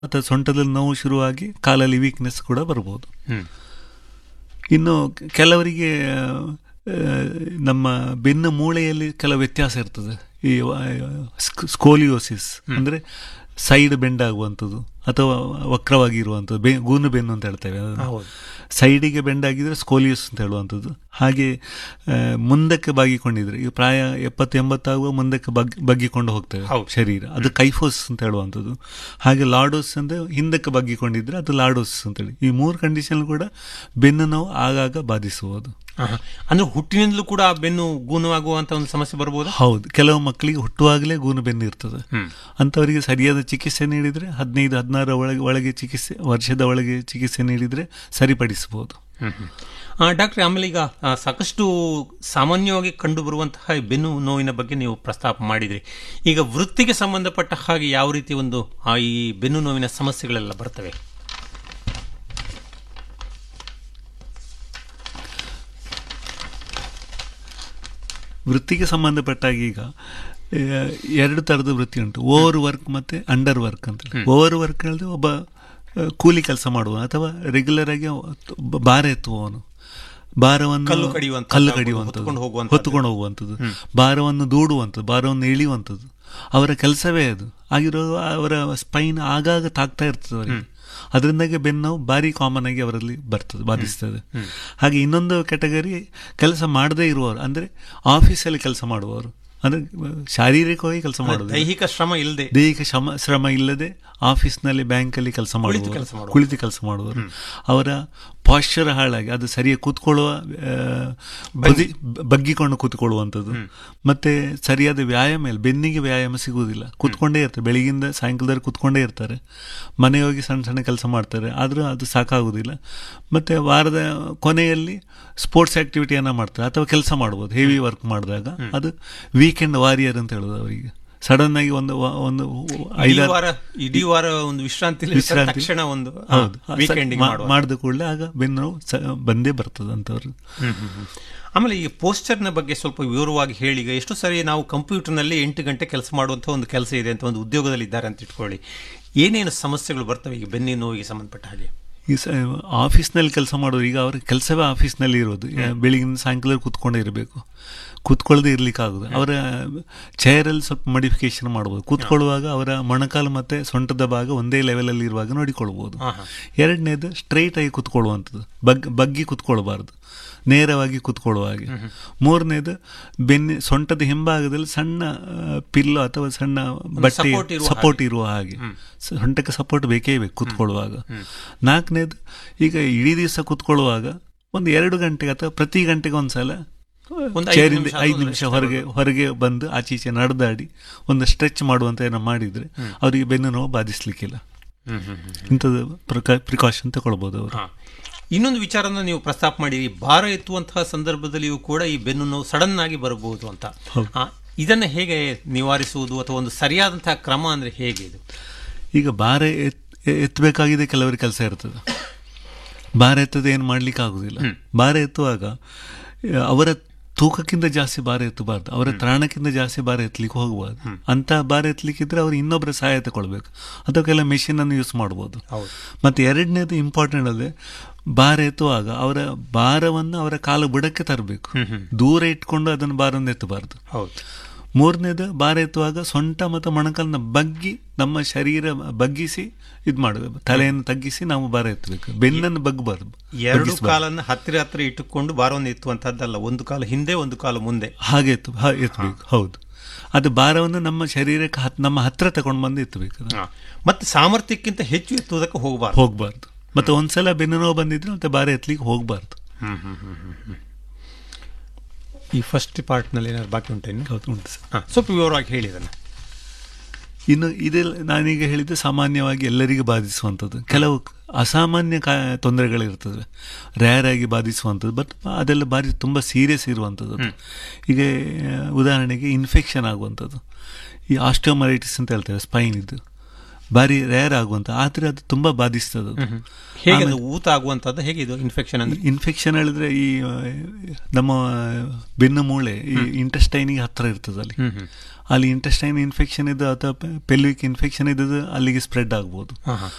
ಅಥವಾ ಸೊಂಟದಲ್ಲಿ ನೋವು ಶುರುವಾಗಿ ಕಾಲಲ್ಲಿ ವೀಕ್ನೆಸ್ ಕೂಡ ಬರ್ಬೋದು ಹ್ಮ್ ಇನ್ನು ಕೆಲವರಿಗೆ ಆ, ನಮ್ಮ ಬೆನ್ನು ಮೂಳೆಯಲ್ಲಿ ಕೆಲವು ವ್ಯತ್ಯಾಸ ಇರ್ತದೆ ಈ ಸ್ಕೋಲಿಯೋಸಿಸ್ ಅಂದ್ರೆ ಸೈಡ್ ಬೆಂಡ್ ಆಗುವಂಥದ್ದು ಅಥವಾ ವಕ್ರವಾಗಿ ಇರುವಂಥದ್ದು ಬೆ ಗೂನು ಬೆನ್ನು ಅಂತ ಹೇಳ್ತೇವೆ ಅದನ್ನು. ಹೌದು. ಸೈಡಿಗೆ ಬೆಂಡ್ ಆಗಿದ್ರೆ ಸ್ಕೋಲಿಯೋಸ್ ಅಂತ ಹೇಳುವಂಥದ್ದು ಹಾಗೆ ಆ, ಮುಂದಕ್ಕೆ ಬಾಗಿಕೊಂಡಿದ್ರೆ ಈಗ ಪ್ರಾಯ ಎಪ್ಪತ್ತು ಎಂಬತ್ತಾಗುವ ಮುಂದಕ್ಕೆ ಬಗ್ ಬಗ್ಗಿಕೊಂಡು ಹೋಗ್ತೇವೆ ಹೌದು. ಶರೀರ ಅದು ಕೈಫೋಸ್ ಅಂತ ಹೇಳುವಂಥದ್ದು ಹಾಗೆ ಲಾಡೋಸ್ ಅಂದ್ರೆ ಹಿಂದಕ್ಕೆ ಬಗ್ಗಿಕೊಂಡಿದ್ರೆ ಅದು ಲಾಡೋಸ್ ಅಂತೇಳಿ ಈ ಮೂರು ಕಂಡೀಷನ್ ಕೂಡ ಬೆನ್ನು ನೋವು ಆಗಾಗ ಬಾಧಿಸಬಹುದು ಆಹಾ. ಅಂದ್ರೆ ಹುಟ್ಟಿನಿಂದಲೂ ಕೂಡ ಆ ಬೆನ್ನು ಗೂನವಾಗುವಂತ ಒಂದು ಸಮಸ್ಯೆ ಬರ್ಬೋದಾ ಹೌದು ಕೆಲವು ಮಕ್ಕಳಿಗೆ ಹುಟ್ಟುವಾಗಲೇ ಗೂನು ಬೆನ್ನು ಇರ್ತದೆ ಹ್ಮ್. ಅಂಥವರಿಗೆ ಸರಿಯಾದ ಚಿಕಿತ್ಸೆ ನೀಡಿದರೆ ಹದಿನೈದು ಹದಿನಾರ ಒಳಗೆ ಒಳಗೆ ಚಿಕಿತ್ಸೆ ವರ್ಷದ ಒಳಗೆ ಚಿಕಿತ್ಸೆ ನೀಡಿದರೆ ಸರಿಪಡಿಸಬಹುದು ಆ, ಡಾಕ್ಟ್ರೆ ಆಮೇಲೆ ಈಗ ಆ, ಸಾಕಷ್ಟು ಸಾಮಾನ್ಯವಾಗಿ ಕಂಡು ಬರುವಂತಹ ಈ ಬೆನ್ನು ನೋವಿನ ಬಗ್ಗೆ ನೀವು ಪ್ರಸ್ತಾಪ ಮಾಡಿದ್ರಿ ಈಗ ವೃತ್ತಿಗೆ ಸಂಬಂಧಪಟ್ಟ ಹಾಗೆ ಯಾವ ರೀತಿ ಒಂದು ಆ, ಈ ಬೆನ್ನು ನೋವಿನ ಸಮಸ್ಯೆಗಳೆಲ್ಲ ಬರ್ತವೆ ವೃತ್ತಿಗೆ ಸಂಬಂಧಪಟ್ಟಾಗ ಈಗ ಆ, ಎರಡು ಥರದ ವೃತ್ತಿ ಉಂಟು ಓವರ್ ವರ್ಕ್ ಮತ್ತೆ ಅಂಡರ್ ವರ್ಕ್ ಅಂತ ಓವರ್ ವರ್ಕ್ ಹೇಳಿದ್ರೆ ಒಬ್ಬ ಆ, ಕೂಲಿ ಕೆಲಸ ಮಾಡುವ ಅಥವಾ ರೆಗ್ಯುಲರ್ ಆಗಿ ಒಬ್ಬ ಭಾರ ಎತ್ತುವವನು ಭಾರವನ್ನು ಕಲ್ಲು ಕಡಿಯುವಂಥದ್ದು, ಕಲ್ಲು ಹೊತ್ಕೊಂಡು ಕಡಿಯುವಂಥದ್ದು ಹೋಗುವಂಥದ್ದು. ಹೊತ್ತುಕೊಂಡು ಹೋಗುವಂಥದ್ದು ಭಾರವನ್ನು ದೂಡುವಂಥದ್ದು ಭಾರವನ್ನು ಇಳಿಯುವಂಥದ್ದು ಅವರ ಕೆಲಸವೇ ಅದು ಆಗಿರೋ ಅವರ ಸ್ಪೈನ್ ಆಗಾಗ ತಾಗ್ತಾ ಇರ್ತದೆ ಅವರಿಗೆ ಅದರಿಂದಾಗಿ ಬೆನ್ನು ನೋವು ಭಾರಿ ಕಾಮನ್ ಆಗಿ ಅವರಲ್ಲಿ ಬರ್ತದೆ ಬಾಧಿಸ್ತದೆ ಹಾಗೆ ಇನ್ನೊಂದು ಕೆಟಗರಿ ಕೆಲಸ ಮಾಡದೇ ಇರುವವರು ಅಂದ್ರೆ ಆಫೀಸಲ್ಲಿ ಕೆಲಸ ಮಾಡುವವರು ಅಂದ್ರೆ ಶಾರೀರಿಕವಾಗಿ ಕೆಲಸ ಮಾಡೋದು ದೈಹಿಕ ಶ್ರಮ ಇಲ್ಲದೆ ದೈಹಿಕ ಶ್ರಮ ಶ್ರಮ ಇಲ್ಲದೆ ಆಫೀಸ್ನಲ್ಲಿ ಬ್ಯಾಂಕಲ್ಲಿ ಕೆಲಸ ಮಾಡುವವರು ಕೆಲಸ ಮಾಡುವವರು. ಕುಳಿತು ಕೆಲಸ ಮಾಡುವವರು ಅವರ ಪಾಶ್ಚರ್ ಹಾಳಾಗಿ ಅದು ಸರಿಯಾಗಿ ಕೂತ್ಕೊಳ್ಳುವ ಆ, ಬದಿ ಬಗ್ಗಿಕೊಂಡು ಕೂತ್ಕೊಳ್ಳುವಂಥದ್ದು ಮತ್ತೆ ಸರಿಯಾದ ವ್ಯಾಯಾಮ ಇಲ್ಲ ಬೆನ್ನಿಗೆ ವ್ಯಾಯಾಮ ಸಿಗುವುದಿಲ್ಲ ಕೂತ್ಕೊಂಡೇ ಇರ್ತಾರೆ ಬೆಳಗಿಂದ ಸಾಯಂಕಾಲದವರೆಗೆ ಕೂತ್ಕೊಂಡೇ ಇರ್ತಾರೆ ಮನೆ ಹೋಗಿ ಸಣ್ಣ ಸಣ್ಣ ಕೆಲಸ ಮಾಡ್ತಾರೆ ಆದರೂ ಅದು ಸಾಕಾಗುವುದಿಲ್ಲ ಮತ್ತೆ ವಾರದ ಕೊನೆಯಲ್ಲಿ ಸ್ಪೋರ್ಟ್ಸ್ ಆಕ್ಟಿವಿಟಿಯನ್ನು ಮಾಡ್ತಾರೆ ಅಥವಾ ಕೆಲಸ ಮಾಡ್ಬೋದು ಹೆವಿ ವರ್ಕ್ ಮಾಡಿದಾಗ ಅದು ವೀಕೆಂಡ್ ವಾರಿಯರ್ ಅಂತ ಹೇಳೋದು ಅವರಿಗೆ ಸಡನ್ ಆಗಿ ಒಂದು ವ- ಒಂದು ಇಡೀ ಐದಾರು ವಾರ ಇಡೀ ವಾರ ಒಂದು ವಿಶ್ರಾಂತಿ ವಿಶ್ರಾಂತಿ. ತಕ್ಷಣ ಒಂದು ಹೌದು ವೀಕೆಂಡ್ ಮಾಡಿದ ಕೂಡಲೇ ಆಗ ಬೆನ್ನು ನೋವು ಸ- ಬಂದೇ ಬರ್ತದೆ ಅಂತವ್ರು ಆಮೇಲೆ ಈ ಪೋಸ್ಚರ್ನ ಬಗ್ಗೆ ಸ್ವಲ್ಪ ವಿವರವಾಗಿ ಹೇಳಿ ಈಗ ಎಷ್ಟು ಸರಿ ನಾವು ಕಂಪ್ಯೂಟರ್ನಲ್ಲಿ ಎಂಟು ಗಂಟೆ ಕೆಲಸ ಮಾಡುವಂಥ ಒಂದು ಕೆಲಸ ಇದೆ ಅಂತ ಒಂದು ಉದ್ಯೋಗದಲ್ಲಿ ಇದ್ದಾರೆ ಅಂತ ಇಟ್ಕೊಳ್ಳಿ ಏನೇನು ಸಮಸ್ಯೆಗಳು ಬರ್ತವೆ ಈಗ ಬೆನ್ನಿನ ನೋವಿಗೆ ಸಂಬಂಧಪಟ್ಟ ಹಾಗೆ ಈ ಸ ಆಫೀಸ್ನಲ್ಲಿ ಕೆಲಸ ಮಾಡೋರು ಈಗ ಅವ್ರ ಕೆಲಸವೇ ಆಫೀಸ್ನಲ್ಲಿ ಇರೋದು ಬೆಳಿಗಿನ ಸಾಯಂಕಾಲ ಕೂತ್ಕೊಂಡೇ ಇರಬೇಕು ಕೂತ್ಕೊಳ್ಳದೆ ಇರ್ಲಿಕ್ಕಾಗೋದು ಅವರ ಚೇರಲ್ಲಿ ಸ್ವಲ್ಪ ಮಾಡಿಫಿಕೇಶನ್ ಮಾಡ್ಬೋದು ಕೂತ್ಕೊಳ್ಳುವಾಗ ಅವರ ಮೊಣಕಾಲು ಮತ್ತೆ ಸೊಂಟದ ಭಾಗ ಒಂದೇ ಲೆವೆಲಲ್ಲಿ ಇರುವಾಗ ನೋಡಿಕೊಳ್ಬೋದು ಆಹಾ. ಎರಡನೇದು ಸ್ಟ್ರೈಟ್ ಆಗಿ ಕೂತ್ಕೊಳ್ಳುವಂಥದ್ದು ಬಗ್ ಬಗ್ಗಿ ಕೂತ್ಕೊಳ್ಬಾರ್ದು ನೇರವಾಗಿ ಕೂತ್ಕೊಳ್ಳುವ ಹಾಗೆ ಮೂರನೇದು ಬೆನ್ನಿ ಸೊಂಟದ ಹಿಂಭಾಗದಲ್ಲಿ ಸಣ್ಣ ಪಿಲ್ಲೋ ಅಥವಾ ಸಣ್ಣ ಬಟ್ಟೆ support ಇರುವ ಸಪೋರ್ಟ್ ಇರುವ ಹಾಗೆ ಸೊಂಟಕ್ಕೆ ಸಪೋರ್ಟ್ ಬೇಕೇ ಬೇಕು ಕೂತ್ಕೊಳ್ಳುವಾಗ ನಾಲ್ಕನೇದು ಈಗ ಇಡೀ ದಿವಸ ಕೂತ್ಕೊಳ್ಳುವಾಗ ಒಂದು ಎರಡು ಗಂಟೆಗೆ ಅಥವಾ ಪ್ರತಿ ಗಂಟೆಗೆ ಒಂದ್ಸಲ ಒಂದು ಐದು ಚೇರಿಂದ ನಿಮಿಷ ಐದು ಆದ್ರೂ ನಿಮಿಷ rest ಹೊರಗೆ ಹೊರಗೆ ಬಂದು ಆಚೆ ಈಚೆ ನಡೆದಾಡಿ ಒಂದು ಸ್ಟ್ರೆಚ್ ಮಾಡುವಂತ ಏನೋ ಮಾಡಿದ್ರೆ ಅವರಿಗೆ ಬೆನ್ನು ನೋವು ಬಾಧಿಸ್ಲಿಕ್ಕಿಲ್ಲ ಇಂಥದ್ದು ಪ್ರಿಕಾಷನ್ ತಗೊಳ್ಬೋದು ಅವರು ಹಾ. ಇನ್ನೊಂದು ವಿಚಾರನ ನೀವು ಪ್ರಸ್ತಾಪ ಮಾಡಿರಿ ಭಾರ ಎತ್ತುವಂತಹ ಸಂದರ್ಭದಲ್ಲಿಯೂ ಕೂಡ ಈ ಬೆನ್ನು ನೋವು ಸಡನ್ ಆಗಿ ಬರಬಹುದು ಅಂತ ಆ, ಇದನ್ನ ಹೇಗೆ ನಿವಾರಿಸುವುದು ಅಥವಾ ಒಂದು ಸರಿಯಾದಂತಹ ಕ್ರಮ ಅಂದ್ರೆ ಹೇಗೆ ಇದು ಈಗ ಭಾರ ಎತ್ ಎತ್ತಬೇಕಾಗಿದೆ ಕೆಲವರ ಕೆಲಸ ಇರ್ತದೆ ಭಾರ ಎತ್ತದ ಏನು ಮಾಡ್ಲಿಕ್ಕೆ ಆಗುದಿಲ್ಲ ಭಾರ ಎತ್ತುವಾಗ ಆ, ಅವರ ತೂಕಕ್ಕಿಂತ ಜಾಸ್ತಿ ಭಾರ ಎತ್ತಬಾರ್ದು ಅವರ ತ್ರಾಣಕ್ಕಿಂತ ಜಾಸ್ತಿ ಭಾರ ಎತ್ತಲಿಕ್ಕೆ ಹೋಗಬಾರ್ದು ಅಂತ ಭಾರ ಎತ್ತಲಿಕ್ಕಿದ್ರೆ ಅವ್ರು ಇನ್ನೊಬ್ಬರ ಸಹಾಯ ತಗೊಳ್ಬೇಕು ಅಥವಾ ಕೆಲ ಮೆಷಿನ್ ಅನ್ನು ಯೂಸ್ ಮಾಡ್ಬೋದು ಹೌದು. ಮತ್ತೆ ಎರಡನೇದು ಇಂಪಾರ್ಟೆಂಟ್ ಅದೇ ಭಾರ ಎತ್ತುವಾಗ ಅವರ ಭಾರವನ್ನು ಅವರ ಕಾಲು ಬುಡಕ್ಕೆ ತರಬೇಕು ದೂರ ಇಟ್ಕೊಂಡು ಅದನ್ನು ಭಾರವನ್ನು ಎತ್ತಬಾರ್ದು ಹೌದು ಮೂರನೇದು ಭಾರ ಎತ್ತುವಾಗ ಸೊಂಟ ಮತ್ತು ಮೊಣಕಾಲನ್ನ ಬಗ್ಗಿ ನಮ್ಮ ಶರೀರ ಬಗ್ಗಿಸಿ ಇದು ಮಾಡಬೇಕು ತಲೆಯನ್ನು ತಗ್ಗಿಸಿ ನಾವು ಭಾರ ಎತ್ತಬೇಕು ಬೆನ್ನನ್ನು ಬಗ್ಗಬಾರ್ದು ಎರಡು ಬಗ್ಗಿಸ್ಬಾರ್ದು. ಕಾಲನ್ನ ಹತ್ತಿರ ಹತ್ತಿರ ಇಟ್ಟುಕೊಂಡು ಭಾರವನ್ನು ಎತ್ತುವಂತಹದ್ದಲ್ಲ ಒಂದು ಕಾಲ ಹಿಂದೆ ಒಂದು ಕಾಲ ಮುಂದೆ ಹಾಗೆ ಎತ್ತು ಹಾ, ಎತ್ತಬೇಕು ಹೌದು ಅದು ಭಾರವನ್ನು ನಮ್ಮ ಶರೀರಕ್ಕೆ ಹತ್- ನಮ್ಮ ಹತ್ರ ತಗೊಂಡು ಬಂದು ಎತ್ತಬೇಕು ಅದನ್ನ. ಹಾ. ಮತ್ತೆ ಸಾಮರ್ಥ್ಯಕ್ಕಿಂತ ಹೆಚ್ಚು ಎತ್ತುವುದಕ್ಕೆ ಹೋಗಬಾರ್ದು ಹೋಗ್ಬಾರ್ದು ಮತ್ತೆ ಒಂದ್ಸಲ ಬೆನ್ನು ನೋವು ಬಂದಿದ್ರೆ ಮತ್ತೆ ಭಾರ ಎತ್ತಲಿಕ್ಕೆ ಹೋಗ್ಬಾರ್ದು ಈ ಫಸ್ಟ್ ಪಾರ್ಟ್ ನಲ್ಲಿ ಏನಾದ್ರು ಬಾಕಿ ಉಂಟು ಇನ್ನು ಹೌದು ಉಂಟು ಸರ್ ಹಾ, ಸ್ವಲ್ಪ ವಿವರವಾಗಿ ಹೇಳಿ ಅದನ್ನ ಇನ್ನು ಇದೆಲ್ಲ ನಾನೀಗ ಹೇಳಿದ್ದು ಸಾಮಾನ್ಯವಾಗಿ ಎಲ್ಲರಿಗೂ ಬಾಧಿಸುವಂಥದ್ದು ಕೆಲವು ಅಸಾಮಾನ್ಯ ಕಾ ತೊಂದರೆಗಳಿರ್ತದೆ ರೇರ್ ಆಗಿ ಬಾಧಿಸುವಂಥದ್ದು ಬಟ್ ಅದೆಲ್ಲ ಬಾರಿ ತುಂಬ ಸೀರಿಯಸ್ ಇರುವಂಥದ್ದು ಅದು. ಈಗ ಆ, ಉದಾಹರಣೆಗೆ ಇನ್ಫೆಕ್ಷನ್ ಆಗುವಂಥದ್ದು ಈ ಆಸ್ಟಿಯೋಮರೈಟಿಸ್ ಅಂತ ಹೇಳ್ತೇವೆ ಸ್ಪೈನ್ ಇದು ಭಾರಿ ರೇರ್ ಆಗುವಂಥ ಆದರೆ ಅದು ತುಂಬ ಬಾಧಿಸ್ತದೆ ಅದು. ಹೇಗೆ ಅದು ಊತ ಆಗುವಂತದ್ದು ಹೇಗೆ ಇದು ಇನ್ಫೆಕ್ಷನ್ ಅಂದ್ರೆ ಇನ್ಫೆಕ್ಷನ್ ಹೇಳಿದ್ರೆ ಈ ಆ, ನಮ್ಮ ಬೆನ್ನು ಮೂಳೆ ಈ ಇಂಟೆಸ್ಟೈನಿಗೆ ಹತ್ರ ಇರ್ತದೆ ಅಲ್ಲಿ ಅಲ್ಲಿ ಇಂಟೆಸ್ಟೈನ್ ಇನ್ಫೆಕ್ಷನ್ ಇದ್ದು ಅಥವಾ ಪೆಲ್ವಿಕ್ ಇನ್ಫೆಕ್ಷನ್ ಇದ್ದದ್ದು ಅಲ್ಲಿಗೆ ಸ್ಪ್ರೆಡ್ ಆಗ್ಬೋದು ಹಾ, ಹಾ.